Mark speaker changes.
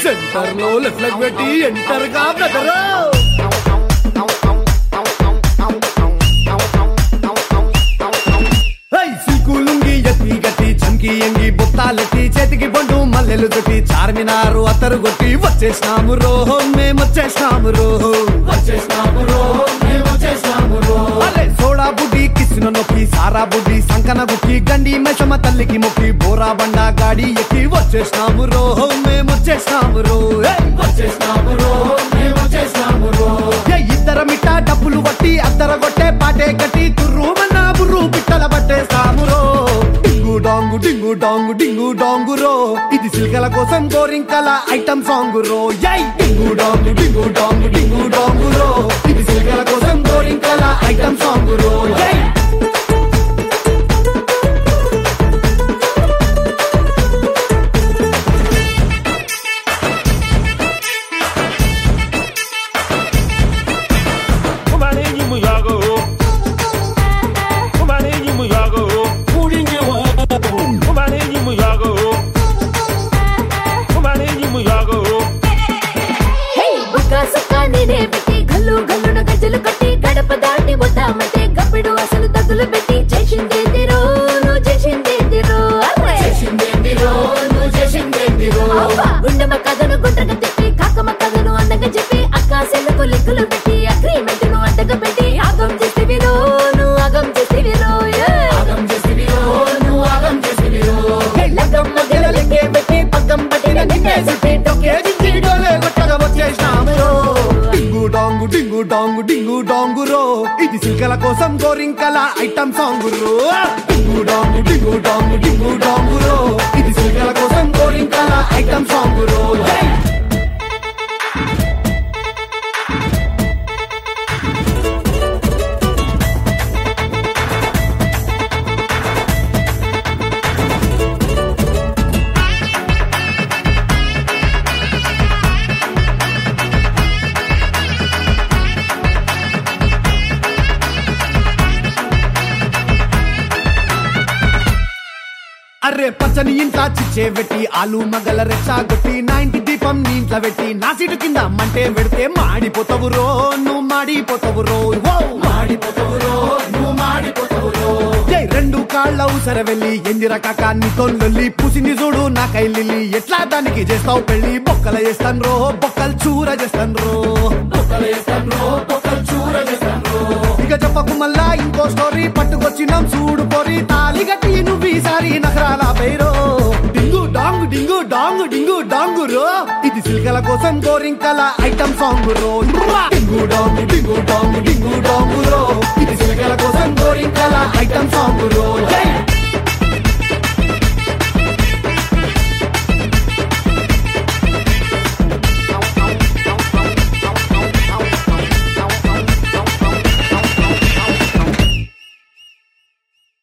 Speaker 1: Centre లో left leg పెట్టి enter గా బ్రదరు సిల్కు లుంగి ఎత్తి గట్టి చంకి ఎంగి బుత్తాలెట్టి చేతికి బండు మల్లెలు చుట్టి చార్మినారు అత్తరు కొట్టి వచ్చేసినాము రో మేము వచ్చేసినాము రో వచ్చేసినాము రో మేము వచ్చేసినాము రో అలే సోడా బుడ్డి కిసిన నొక్కి సారా బుడ్డి సంకన గుక్కి గండి మెసమ తల్లికి మొక్కి బోరా బండ గాడి ఎక్కి వచ్చేసినాము రో మేము వచ్చేసినాము రో ఏయ్! వచ్చేసినాము రో మేము వచ్చేసినాము రో ఏ ఇద్దరమిట్ట డబ్బులు బట్టి అద్దర కొట్టే పాటే కట్టి తుర్రు మన్నా బుర్రు పిట్టల పట్టేస్తాము రో డింగు డాంగు డింగు డాంగు డింగు డాంగు రో ఇది సిల్కల కోసం గోరింకల ఐటమ్ సాంగ్ రో యై డింగు డాంగు డింగు డాంగు డింగు డాంగు రో ఇది సిల్కల కోసం గోరింకల ఐటమ్ సాంగ్ రో యై
Speaker 2: Kumane yimu yago. Kumane yimu yago. Kumane yimu yago. Kumane yimu yago.
Speaker 3: హే బుక్క సుక్క నేనే పెట్టి గల్లు గల్లున గజ్జలు కట్టి గడప దాటి వద్దామంటే గప్పిడు అసలు దగ్గులు పెట్టి చేసిందేందిరో నువ్వు చేసిందేందిరో అర్రే అబ్బా, గుండెమ్మ కథను గుండ్రగా తిప్పి కాకమ్మ కథను అందంగా చెప్పి అక్క సెల్లుకు లెక్కలు పెట్టి అగ్రిమెంట్ ను అంతగా పెట్టి ఆగం చేస్తేవిరో నువ్వు ఆగం చేస్తేవిరో లగ్గమ్మ గెలలకే పెట్టి పక్కం పట్టిన నిన్నే చుట్టి డొక్కే దించి డోలే కొట్టగా వచ్చేసినాము
Speaker 1: డింగు డాంగు డింగు డాంగు డింగు డాంగు రో ఇది సిల్కల కోసం గోరింకల ఐటమ్ సాంగ్ రో డింగు డాంగు డింగు డాంగు డింగు డాంగు రో ఇది సిల్కల కోసం గోరింకల ఐటమ్ సాంగ్ రో యై! అరే పచ్చని ఇంట్లో చిచ్చే పెట్టి ఆలు మగల రెచ్చా కొట్టి నా ఇంటి దీపం నీ ఇంట్లో పెట్టి నా సీటు కింద మంటే పెడితే మాడిపోతావు రో నువ్వు మాడిపోతావు రో ఓ మాడిపోతావు రో నువ్వు మాడిపోతావు రో జై రెండు కాళ్ళ ఉసర వెళ్ళి ఎందిర కాక నీతో వెళ్ళి పుసిని చూడు నా కైలిల్లి ఎట్లా దానికి చేస్తావు పెళ్లి బొక్కల చేస్తాను రో బొక్కలు చూర చేస్తాను రో బొక్కల చేస్తాను రో బొక్కలు చూర చేస్తాను రో ఇక చెప్పకు మళ్ళా ఇంకో స్టోరీ పట్టుకొచ్చినాం చూడు పొరి తాలి గట్టి నువ్వు ఈసారి నగరాల పేరో డింగు డాంగు డింగు డాంగు డింగు డాంగు రో ఇది సిల్కల కోసం గోరింకల ఐటమ్ సాంగ్ రో డింగు డాంగు డింగు డాంగు డింగు డాంగు రో